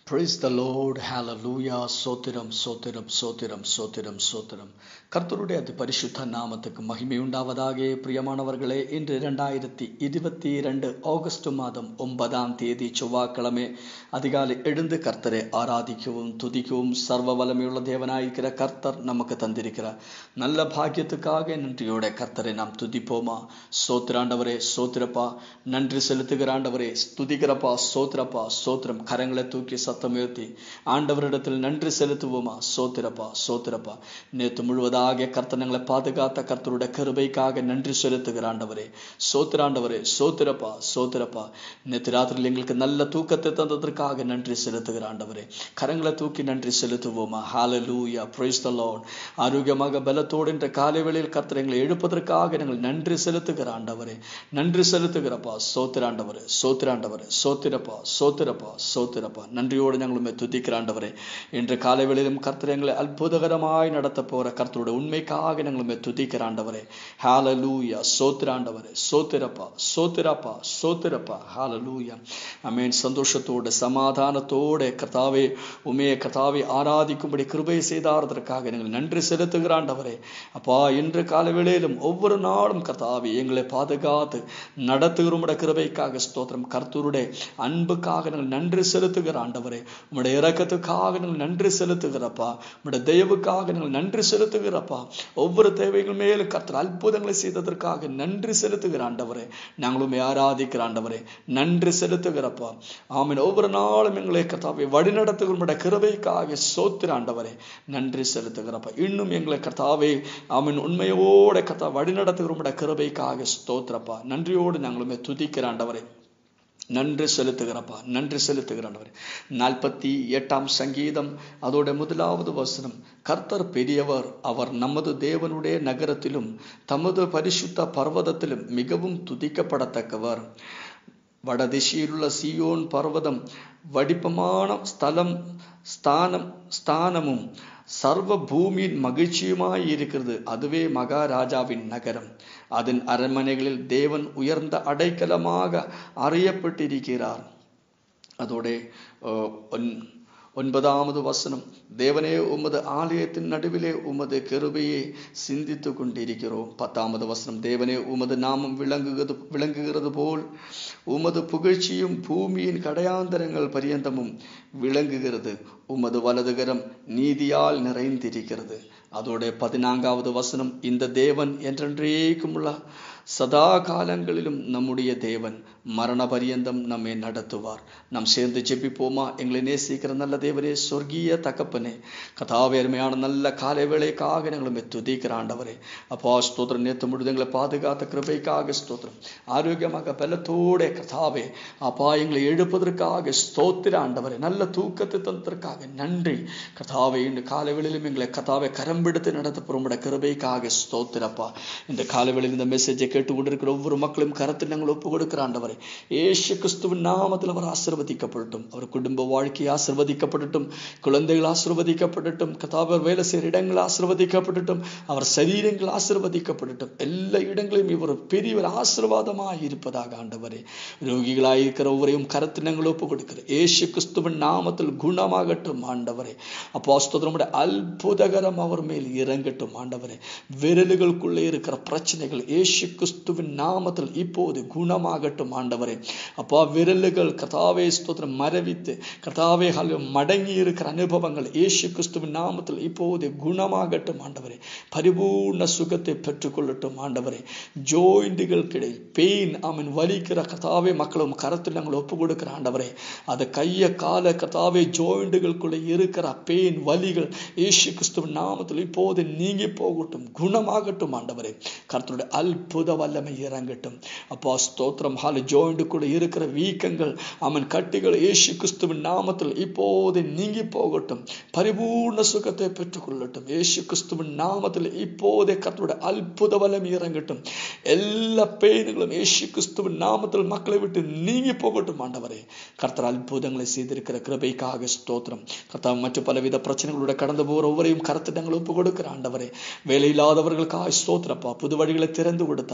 Praise the Lord. Hallelujah. சோத்திரம் சோத்திரம் சோத்திரம் சோத்திரம் சோத்திரம் கர்த்தருடைய அதி பரிசுத்த நாமத்துக்கு மகிமை உண்டாவதாக பிரியமானவர்களே இன்று இரண்டாயிரத்தி இருபத்தி இரண்டு ஆகஸ்ட் மாதம் ஒன்பதாம் தேதி செவ்வாய்க்கிழமை அதிகாலை எழுந்து கர்த்தரை ஆராதிக்கவும் துதிக்கவும் சர்வ வல்லமையுள்ள தேவனாயிருக்கிற கர்த்தர் நமக்கு தந்திருக்கிறார் நல்ல பாக்கியத்துக்காக நன்றியோட கர்த்தரை நாம் துதிப்போமா சோத்திராண்டவரே சோத்திரப்பா நன்றி செலுத்துகிற ஆண்டவரே துதிக்கிறப்பா சோத்திரப்பா சோத்திரம் கரங்களை தூக்கி சத்தம் உயர்த்தி ஆண்டவரிடத்தில் நன்றி செலுத்துவோமா சோத்திரப்பா சோத்திரப்பா நேற்று முழுவதாக கர்த்தனங்களை பாதுகாத்த கர்த்தருடைய கருபைக்காக நன்றி செலுத்துகிற ஆண்டவரே சோத்திராண்டவரே சோத்திரப்பா சோத்திரப்பா நேற்று ராத்திரியில் எங்களுக்கு நல்ல தூக்கத்தை தந்ததற்காக நன்றி செலுத்துகிற ஆண்டவரே கரங்களை தூக்கி நன்றி செலுத்துவோமா ஹalleluya praise the lord ஆரோக்கியமாக பலத்தோடு என்ற காலை வேளையில் கர்த்தர் எங்களை எழுப்பதற்காக நாங்கள் நன்றி செலுத்துகிற ஆண்டவரே நன்றி செலுத்துகிறப்பா சோத்திராண்டவரே சோத்திராண்டவரே சோத்திரப்பா சோத்திரப்பா சோத்திரப்பா நன்றியோடு நாங்களுமே துதிக்கிற ஆண்டவரே இன்று காலை வேளையிலும் கர்த்தர் எங்களை அற்புதகரமாய் நடத்த போற கர்த்தருடைய உண்மைக்காக நாங்களுமே துதிக்கிற ஆண்டவரே ஹalleluya சோத்திராண்டவரே சோத்திரப்பா சோத்திரப்பா சோத்திரப்பா ஹalleluya அமேன் சந்தோஷத்தோடு சமாதானத்தோடு கர்த்தாவே உமைய கர்த்தாவை ஆராதிக்கும்படி கிருபை செய்தாரதற்காக நீங்கள் நன்றி செலுத்துகிற ஆண்டவரே அப்பா இன்று கால வேளையிலும் ஒவ்வொரு நாளும் கர்த்தாவே எங்களை பாதுகாத்து நடத்துகிற உம்முடைய கிருபைக்காக ஸ்தோத்திரம் கர்த்தருடைய அன்புக்காக நாங்கள் நன்றி செலுத்துகிற ஆண்டவரே உம்முடைய இரக்கத்துக்காக நாங்கள் நன்றி செலுத்துகிறப்பா உம்முடைய தயவுக்காக நாங்கள் நன்றி செலுத்துகிறப்பா ஒவ்வொரு தேவைகள் மேலும் கர்த்தர் அற்புதங்களை செய்ததற்காக நன்றி செலுத்துகிற ஆண்டவரே நாங்களுமே ஆராதிக்கிற ஆண்டவரே நன்றி செலுத்துகிறப்பா ஆமீன் ஒவ்வொரு நாளும் எங்களை கர்த்தாவை வழிநடத்துகிற உம்முடைய கிருபைக்காக சோத்திர ஆண்டவரே நன்றி செலுத்துகிறப்பா இன்னும் எங்களை கர்த்தாவே ஆமீன் உண்மையோட கர்த்தா வழிநடத்துகிற உம்முடைய கிருபைக்காக ஸ்தோத்திரப்பா நன்றியோடு நாங்களுமே துதிக்கிற ஆண்டவரே நன்றி செலுத்துகிறப்பா நன்றி செலுத்துகிறாண்டவர் நாற்பத்தி எட்டாம் சங்கீதம் அதோட முதலாவது வசனம் கர்த்தர் பெரியவர் அவர் நமது தேவனுடைய நகரத்திலும் தமது பரிசுத்த பர்வதத்திலும் மிகவும் துதிக்கப்படத்தக்கவர் வடதிசையிலுள்ள சியோன் பர்வதம் வடிப்பமான ஸ்தலம் ஸ்தானம் ஸ்தானமும் சர்வ பூமியின் மகிழ்ச்சியுமாய் இருக்கிறது அதுவே மகாராஜாவின் நகரம் அதன் அரண்மனைகளில் தேவன் உயர்ந்த அடைக்கலமாக அறியப்பட்டிருக்கிறார் அதோட ஒன்பதாவது வசனம் தேவனே உமது ஆலயத்தின் நடுவிலே உமது கருவையை சிந்தித்து கொண்டிருக்கிறோம் பத்தாவது வசனம் தேவனே உமது நாமம் விளங்குகிறது விளங்குகிறது போல் உமது புகழ்ச்சியும் பூமியின் கடையாந்தரங்கள் பரியந்தமும் விளங்குகிறது உமது வலதுகரம் நீதியால் நிறைந்திருக்கிறது அதோட பதினான்காவது வசனம் இந்த தேவன் என்றென்றேக்கும் உள்ள சதா காலங்களிலும் நம்முடைய தேவன் மரண பரியந்தம் நம்மை நடத்துவார் நாம் சேர்ந்து ஜெபிப்போமா எங்களை நேசிக்கிற நல்ல தேவரே சொர்க்கிய தகப்பனே கதாவேர்மையான நல்ல காலை வேலைக்காக எங்களை துதிக்கிற ஆண்டவரே அப்பா ஸ்தோத்திரம் நேற்று முழுது எங்களை பாதுகாத்த கிருபைக்காக ஸ்தோத்திரம் ஆரோக்கியமாக பலத்தோட கதாவே அப்பா எங்களை எழுப்பதற்காக ஸ்தோத்திர ஆண்டவரே நல்ல தூக்கத்தை தந்ததற்காக நன்றி கதாவை இந்த காலை வேளையிலும் எங்களை கதாவை கரம் பிடித்து நடத்த போற கிருபைக்காக ஸ்தோத்திரப்பா இந்த காலை வேளையில் இந்த மெசேஜை கேட்டு கொண்டிருக்கிற ஒவ்வொரு மக்களும் கரத்தில் நாங்கள் ஒப்பு கொடுக்கிற ஆண்டவரை ஏசு கிறிஸ்துவின் நாமத்தில் அவர் ஆசிர்வதிக்கப்படட்டும் அவர் குடும்ப வாழ்க்கை ஆசிர்வதிக்கப்படட்டும் குழந்தைகள் ஆசிர்வதிக்கப்படட்டும் கதாவர் வேலை செய்கிற இடங்கள் ஆசிர்வதிக்கப்படட்டும் அவர் சரீரங்கள் ஆசிர்வதிக்கப்படட்டும் எல்லா இடங்களிலும் இவர் பெரியவர் ஆசிர்வாதமாக இருப்பதாக ஆண்டவரே ரோகிகளாக இருக்கிற ஒவ்வொரையும் கரத்தில் நாங்கள் ஒப்பு கொடுக்கிற ஏசு கிறிஸ்துவின் நாமத்தில் குணமாகட்டும் ஆண்டவரே அப்போ அஸ்தோதரமுடைய அற்புதகரம் அவர் மேல் இறங்கட்டும் ஆண்டவரே விரலுகளுக்குள்ளே இருக்கிற பிரச்சனைகள் ஏசு கிறிஸ்துவின் நாமத்தில் இப்போது குணமாகட்டும் ஆண்டவரே அப்பா விரலுகள் கதாவே ஸ்தோத்திரம் மரவித்து கதாவே மடங்கி இருக்கிற அனுபவங்கள் ஏசு கிறிஸ்துவின் நாமத்தில் இப்போது குணமாகட்டும் ஆண்டவரே பரிபூர்ண சுகத்தை பெற்றுக்கொள்ளட்டும் ஆண்டவரே ஜோயிண்டுகள் கிடை பெயின் அவன் வலிக்கிற கதாவே மக்களும் கரத்தில் நாங்கள் ஒப்பு கொடுக்கிற ஆண்டவரே அது கைய கால கதாவே ஜோயிண்டுகளுக்குள்ள இருக்கிற பெயின் வலிகள் ஏசு கிறிஸ்துவின் நாமத்தில் இப்போது நீங்கி போகட்டும் குணமாகட்டும் ஆண்டவரே கர்த்தருடைய அற்புத வல்லமை இறங்கட்டும் அப்பா ஸ்தோத்திரம் ஹால ஜோயிண்டுக்குள்ள இருக்கிற வீக்கங்கள் அவன் கட்டிகள் ஏசு கிறிஸ்துவின் நாமத்தில் இப்போது நீங்கி போகட்டும் பரிபூர்ண சுகத்தை பெற்றுக்கொள்ளட்டும் ஏசு கிறிஸ்துவின் நாமத்தில் இப்போதே கர்த்தருடைய அற்புத வல்லமை இறங்கட்டும் எல்லா பெயின்களும் ஏசு கிறிஸ்துவின் நாமத்தில் மக்களை விட்டு நீங்கி போகட்டும் ஆண்டவரே கர்த்தர் அற்புதங்களை செய்திருக்கிற கிருபைக்காக ஸ்தோத்திரம் கர்த்தர் மற்ற பலவித பிரச்சனைகளோட கடந்து போகிற ஒவ்வொரையும் கருத்திடங்கள் ஒப்பு கொடுக்கிற ஆண்டவரே வேலை இல்லாதவர்களுக்காக ஸ்தோத்திரப்பா புது வழிகளை திறந்து கொடுத்த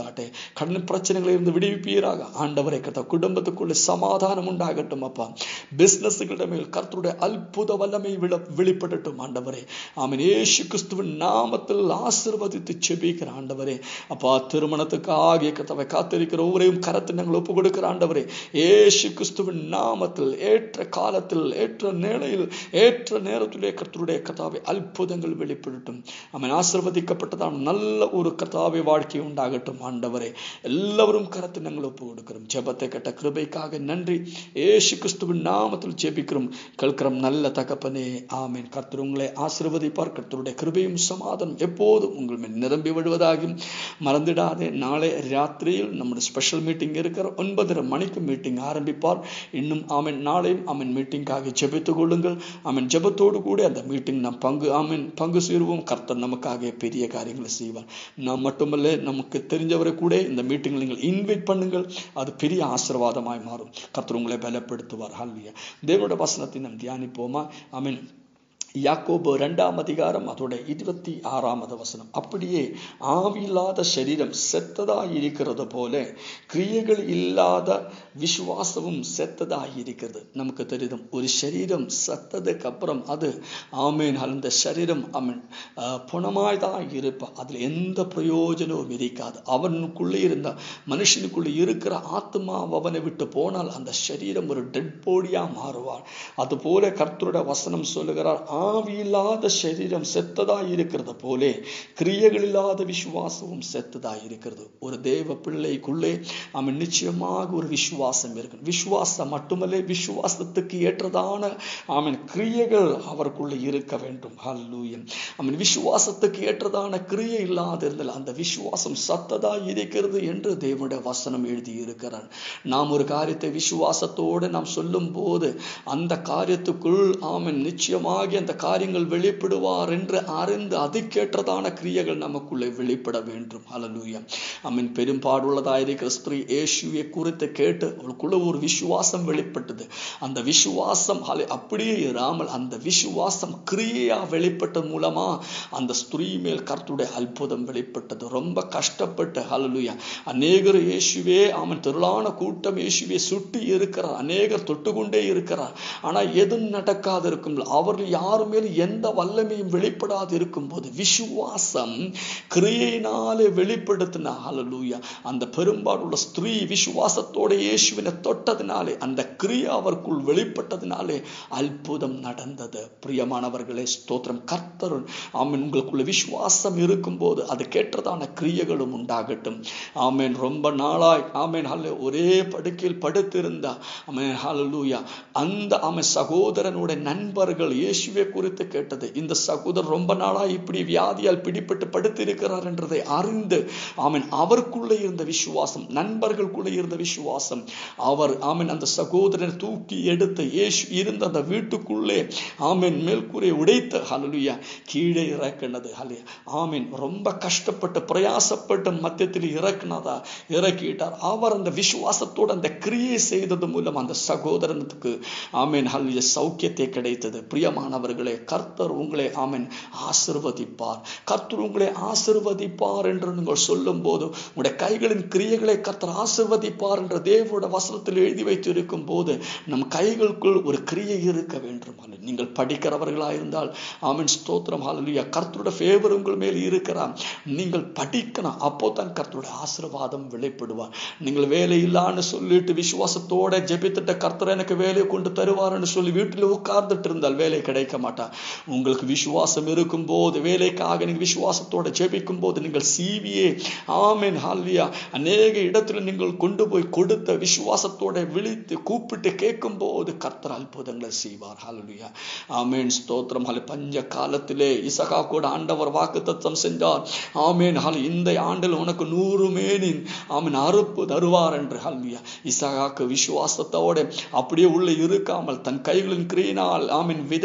உண்டாகட்டே கடன் பிரச்சனைகளை இருந்து விடுவிப்பீராக ஆண்டவரை கத்த குடும்பத்துக்குள்ளே சமாதானம் உண்டாகட்டும் அப்பா பிசினஸ்களிட மேல் கர்த்தருடைய அற்புத வல்லமை விழ வெளிப்படட்டும் ஆண்டவரே ஆமென் ஏசு கிறிஸ்துவின் நாமத்தில் ஆசீர்வதித்து செபிக்கிற ஆண்டவரே அப்பா திருமணத்துக்கு ஆகிய கத்தவை காத்திருக்கிற ஒவ்வொரையும் கரத்தை நாங்கள் ஒப்பு கொடுக்கிற ஆண்டவரே ஏசு கிறிஸ்துவின் நாமத்தில் ஏற்ற காலத்தில் ஏற்ற நிலையில் ஏற்ற நேரத்திலே கர்த்தருடைய கதாவை அற்புதங்கள் வெளிப்படட்டும் அவன் ஆசிர்வதிக்கப்பட்டதான் நல்ல ஒரு கதாவை வாழ்க்கை உண்டாகட்டும் ஆண்டவரே எல்லாவரும் கரத்தை நாங்கள் ஒப்பு கொடுக்கிறோம் ஜெபத்தை கட்ட கிருபைக்காக நன்றி ஏசு கிறிஸ்துவின் நாமத்தில் ஜெபிக்கிறோம் கேட்கிறோம் நல்ல தகப்பனே ஆமீன் கர்த்தர் உங்களை ஆசிர்வதிப்பார் கர்த்தருடைய கிருபையும் சமாதானம் எப்போதும் உங்கள் மேல் நிரம்பி விடுவதாகும் மறந்துடாதே நாளை ராத்திரியில் நம்முடைய ஸ்பெஷல் மீட்டிங் இருக்கிற ஒன்பதரை மணிக்கு மீட்டிங் ஆரம்பிப்பார் இன்னும் ஆமீன் நாளையும் ஆமீன் மீட்டிங்காக ஜெபித்துக் கொள்ளுங்கள் ஆமீன் ஜெபத்தோடு கூட அந்த மீட்டிங் நாம் பங்கு ஆமீன் பங்கு சேருவோம் கர்த்தர் நமக்காக பெரிய காரியங்களை செய்வார் நாம் மட்டுமல்ல நமக்கு தெரிஞ்சவரை கூட இந்த மீட்டிங்கில் நீங்கள் இன்வைட் பண்ணுங்கள் அது பெரிய ஆசீர்வாதமாய் மாறும் கர்த்தர் உங்களை பலப்படுத்துவார் ஹல்லியா தேவனுடைய வசனத்தை நாம் தியானிப்போமா ஆமீன் யாக்கோபு இரண்டாம் அதிகாரம் அதோட இருபத்தி ஆறாமது வசனம் அப்படியே ஆவியில்லாத சரீரம் செத்ததாய் இருக்கிறது போல கிரியைகள் இல்லாத விசுவாசமும் செத்ததாய் இருக்கிறது நமக்கு தெரியும் ஒரு சரீரம் செத்ததுக்கு அப்புறம் அது ஆமீன் அந்த சரீரம் ஆமீன் புணமாய் தான் இருப்பா அதுல எந்த பிரயோஜனமும் இருக்காது அவனுக்குள்ளே இருந்த மனுஷனுக்குள்ளே இருக்கிற ஆத்மா அவனை விட்டு போனால் அந்த சரீரம் ஒரு டெட் போடியா மாறுவார் அது போல கர்த்தருடைய வசனம் சொல்லுகிறார் ஆவியில்லாத சரீரம் செத்ததாய் இருக்கிறது போலே கிரியைகள் இல்லாத விசுவாசமும் செத்ததாய் இருக்கிறது ஒரு தேவ பிள்ளைக்குள்ளே அவன் நிச்சயமாக ஒரு விசுவாசம் இருக்கு விசுவாசம் மட்டுமல்ல விசுவாசத்துக்கு ஏற்றதான அவன் கிரியைகள் அவருக்குள்ளே இருக்க வேண்டும் ஹல்லூயம் அவன் விசுவாசத்துக்கு ஏற்றதான கிரியை இல்லாத இருந்தால் அந்த விசுவாசம் சத்ததாய் இருக்கிறது என்று தேவனுடைய வசனம் எழுதி இருக்கிறான் நாம் ஒரு காரியத்தை விசுவாசத்தோடு நாம் சொல்லும் போது அந்த காரியத்துக்குள் ஆமன் நிச்சயமாக அந்த காரியங்கள் வெளிப்படுவார் என்று அறிந்து அதுக்கேற்றதான கிரியைகள் நமக்குள்ளே வெளிப்பட வேண்டும் அலலூயம் அம்மன் பெரும்பாடுள்ளதாயிருக்கிற ஸ்திரீ இயேசுவை குறித்து கேட்டு அவளுக்குள்ள ஒரு விசுவாசம் வெளிப்பட்டது அந்த விசுவாசம் அப்படியே இராமல் அந்த விசுவாசம் கிரியையா வெளிப்பட்டது மூலமா அந்த ஸ்திரீ மேல் கர்த்துடைய அற்புதம் வெளிப்பட்டது ரொம்ப கஷ்டப்பட்டு ஹலலுயா அநேகர் இயேசுவே அவன் திரளான கூட்டம் இயேசுவை சுட்டி இருக்கிறார் அநேகர் தொட்டுக்கொண்டே இருக்கிறார் ஆனா எதுவும் நடக்காது இருக்கும் அவர்கள் யாரும் மேல் எந்த வல்லமையும் வெளிப்படாது இருக்கும் போது விசுவாசம் கிரியையினாலே வெளிப்படுத்தின ஹலலூயா அந்த பெரும்பாலுள்ள ஸ்திரீ விசுவாசத்தோட இயேசுவினை தொட்டதினாலே அந்த கிரியா அவருக்குள் வெளிப்பட்டதினாலே அற்புதம் நடந்தது பிரியமானவர்களே ஸ்தோத்திரம் கர்த்தர் ஆமீன் உங்களுக்குள்ள விசுவாசம் இருக்கும் போது அது கேட்டதான கிரியைகளும் உண்டாகட்டும் ஆமேன் ரொம்ப நாளாய் ஆமேன் ஹல்ல ஒரே படுக்கையில் படுத்திருந்தா ஆமேன் ஹalleluya அந்த ஆமேன் சகோதரனுடைய நண்பர்கள் இயேசுவை குறித்து கேட்டது இந்த சகோதரர் ரொம்ப நாளாய் இப்படி வியாதியால் பிடிப்பட்டு படுத்திருக்கிறார் என்றதை அறிந்து ஆமீன் அவருக்குள்ளே இருந்த விசுவாசம் நண்பர்களுக்குள்ளே இருந்த விசுவாசம் அவர் ஆமீன் அந்த சகோதரனை தூக்கி எடுத்து இயேசு இருந்த அந்த வீட்டுக்குள்ளே ஆமீன் மேல்கூரை உடைத்து ஹalleluya கீழே இறக்கினது ஹலே ஆமீன் ரொம்ப கஷ்டப்பட்டு பிரயாசப்பட்டு மத்தியத்தில் இறக்குனதா இறக்கிட்டார் அவர் அந்த விசுவாசத்தோடு அந்த கிரியை செய்தது மூலம் அந்த சகோதரனுக்கு ஆமீன் ஹல்லிய சௌக்கியத்தை கிடைத்தது பிரியமானவர்களே கர்த்தர் உங்களை ஆமீன் ஆசிர்வதிப்பார் கர்த்தர் உங்களை ஆசிர்வதிப்பார் என்று நீங்கள் சொல்லும் போது உங்களுடைய கைகளின் கிரியைகளை கர்த்தர் ஆசிர்வதிப்பார் என்ற தேவனுடைய வசனத்தில் எழுதி வைத்து இருக்கும் போது நம் கைகளுக்குள் ஒரு கிரியை இருக்க வேண்டும் நீங்கள் படிக்கிறவர்களா இருந்தால் ஆமீன் ஸ்தோத்திரம் ஹalleluya கர்த்தருடைய ஃபேவர் உங்கள் மேல் இருக்கிறார் நீங்கள் படிக்கணும் அப்போ தான் கர்த்தருடைய ஆசீர்வாதம் வெளிப்படுவார் நீங்கள் வேலை இல்லான்னு சொல்லிட்டு விசுவாசத்தோட ஜெபித்துட்ட கர்த்தர் எனக்கு வேலையை கொண்டு தருவார்னு சொல்லி வீட்டில் உட்கார்ந்துட்டு இருந்தால் வேலை கிடைக்க மாட்டார் உங்களுக்கு விசுவாசம் இருக்கும் போது வேலைக்காக நீங்கள் விசுவாசத்தோட ஜெபிக்கும் போது நீங்கள் சிவியே ஆமேன் ஹால்வியா அநேக இடத்துல நீங்கள் கொண்டு போய் கொடுத்த விசுவாசத்தோட விழித்து கூப்பிட்டு கேட்கும் போது கர்த்தர் அற்புதங்களை செய்வார் ஹாலுயா ஆமேன் ஸ்தோத்திரம் ஹால பஞ்ச காலத்திலே இசகா கூட ஆண்டவர் வாக்கு தத்தம் செஞ்சார் ஆமேன் ஹால் இந்த ஆண்டில் உனக்கு நூறு மேனின் ஆமீன் அறுப்பு தருவார் என்று ஹல்வியா இசகாக்கு விசுவாசத்தோட அப்படியே உள்ள இருக்காமல் தன் கைகளின் கிரீனால் ஆமீன் விதைத்தார்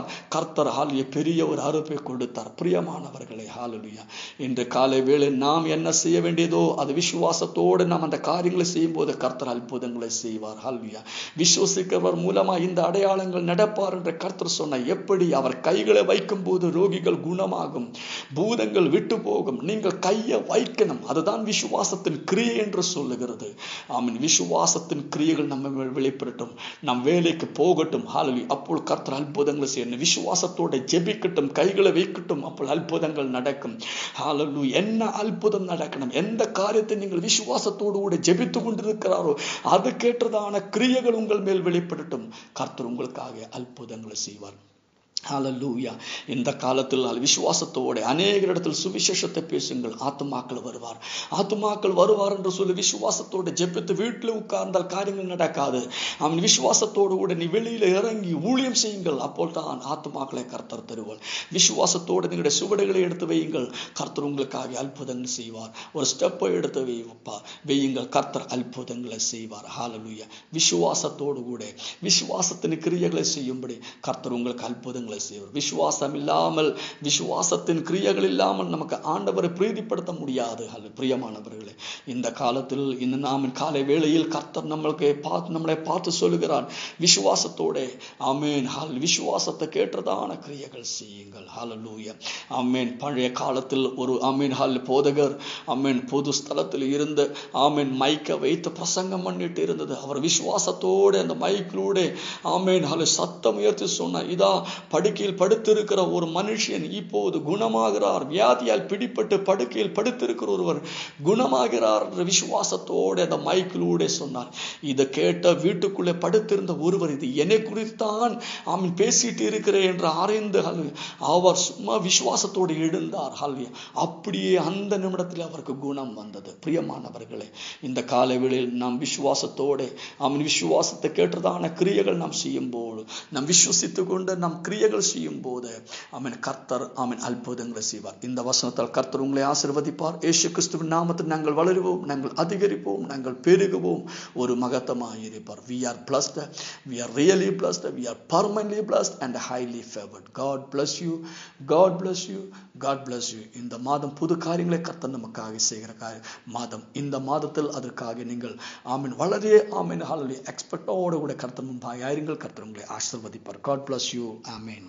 கர்த்தர் ஹாலிய பெரிய ஒரு அறுப்பை கொடுத்தார் பிரியமானவர்களே ஹாலுலியா இன்று காலை வேளை நாம் என்ன செய்ய வேண்டியதோ அது விசுவாசத்தோடு நாம் அந்த காரியங்களை செய்யும் போது கர்த்தர் அற்புதங்களை செய்வார் ஹாலுலியா விசுவசிக்கிறவர் மூலமா இந்த அடையாளங்கள் நடப்பார் என்று கர்த்தர் சொன்ன எப்படி அவர் கைகளை வைக்கும் போது ரோகிகள் குணமாகும் பூதங்கள் விட்டு போகும் நீங்கள் கையை வைக்கணும் அதுதான் விசுவாசத்தின் கிரியை என்று சொல்லுகிறது ஆமீன் விசுவாசத்தின் கிரியைகள் நம்ம மேல் வெளிப்படட்டும் நம் வேலைக்கு போகட்டும் ஹாலலி அப்போது கர்த்தர் அற்புதங்களை செய்யணும் விசுவாசத்தோட ஜெபிக்கட்டும் கைகளை வைக்கட்டும் அப்போ அற்புதங்கள் நடக்கும் ஹாலலு என்ன அற்புதம் நடக்கணும் எந்த காரியத்தை நீங்கள் விசுவாசத்தோடு கூட ஜெபித்து கொண்டிருக்கிறாரோ அது கேட்டதான கிரியைகள் உங்கள் மேல் வெளிப்படட்டும் கர்த்தர் உங்களுக்காக அற்புதங்களை செய்வார் ஹalleluya இந்த காலத்தில் விசுவாசத்தோட அநேக இடத்தில் சுவிசேஷத்தை பேசுங்கள் ஆத்துமாக்கள் வருவார் ஆத்துமாக்கள் வருவார் என்று சொல்லி விசுவாசத்தோட ஜெபித்து வீட்டில் உட்கார்ந்தால் காரியங்கள் நடக்காது அவன் விசுவாசத்தோடு கூட நீ வெளியில இறங்கி ஊழியம் செய்யுங்கள் அப்போல் தான் ஆத்துமாக்களை கர்த்தர் தருவார் விசுவாசத்தோடு நீங்களுடைய சுவடுகளை எடுத்து வையுங்கள் கர்த்தர் உங்களுக்காக அற்புதங்கள் செய்வார் ஒரு ஸ்டெப்பை எடுத்து வைப்பா வையுங்கள் கர்த்தர் அற்புதங்களை செய்வார் ஹalleluya விசுவாசத்தோடு கூட விசுவாசத்தின் கிரியைகளை செய்யும்படி கர்த்தர் உங்களுக்கு அற்புதங்களை செய்வார் விசுவாசம் இல்லாமல் விசுவாசத்தின் கிரியைகள் இல்லாமல் நமக்கு ஆண்டவரை பிரீதிப்படுத்த முடியாது அல்ல பிரியமானவர்களே இந்த காலத்தில் இந்த நாமின் காலை வேளையில் கர்த்தர் நம்மளுக்கு பார்த்து நம்மளை பார்த்து சொல்லுகிறான் விசுவாசத்தோட ஆமேன் ஹால் விசுவாசத்தை கேட்டதான கிரியைகள் செய்யுங்கள் ஹalleluya ஆமேன் பழைய காலத்தில் ஒரு ஆமீன் ஹால் போதகர் ஆமேன் பொது ஸ்தலத்தில் இருந்த ஆமேன் மைக்கை வைத்து பிரசங்கம் பண்ணிட்டு இருந்தது அவர் விசுவாசத்தோடு அந்த மைக்கிலூட ஆமேன் ஹால் சத்தம் உயர்த்தி சொன்ன இதா படுக்கையில் படுத்திருக்கிற ஒரு மனுஷன் இப்போது குணமாகிறார் வியாதியால் பிடிப்பட்டு படுக்கையில் படுத்திருக்கிற ஒருவர் குணமாகிறார் என்ற விசுவாசத்தோடு அந்த மைக்கிலூட சொன்னார் இதை கேட்ட வீட்டுக்குள்ளே படுத்திருந்த ஒருவர் இது என்னை குறித்தான் அவன் பேசிட்டு இருக்கிறேன் என்று அறிந்து அவர் சும்மா விசுவாசத்தோடு எழுந்தார் ஹல்வியா அப்படியே அந்த நிமிடத்தில் அவருக்கு குணம் வந்தது பிரியமானவர்களே இந்த காலை வேளையில் நாம் விசுவாசத்தோடு அவன் விசுவாசத்தை கேட்டதான கிரியைகள் நாம் செய்யும் போது நாம் விசுவசித்து கொண்டு நம் கிரியைகள் செய்யும் போது அவன் கர்த்தர் அவன் அற்புதங்களை செய்வார் இந்த வசனத்தால் கர்த்தர் உங்களை ஆசிர்வதிப்பார் ஏசு கிறிஸ்துவின் நாமத்தில் நாங்கள் வளருவோம் நாங்கள் அதிகரிப்போம் நாங்கள் பெருகுவோம் ஒரு மகத்தமாக இருப்பார் we are blessed we are really blessed we are permanently blessed and highly favoured God bless you God bless you God bless you இந்த மாதம் புது காரியங்களை கர்த்தர் நமக்காக செய்கிற காரிய மாதம் இந்த மாதத்தில் அதற்காக நீங்கள் ஆமீன் வளரே ஆமீன் ஹாலி எக்ஸ்பெக்டோடு கூட கர்த்தர் முன்பாக ஆயிருங்கள் கர்த்தர் உங்களை ஆசிர்வதிப்பார் காட் பிளஸ் யூ ஆமீன்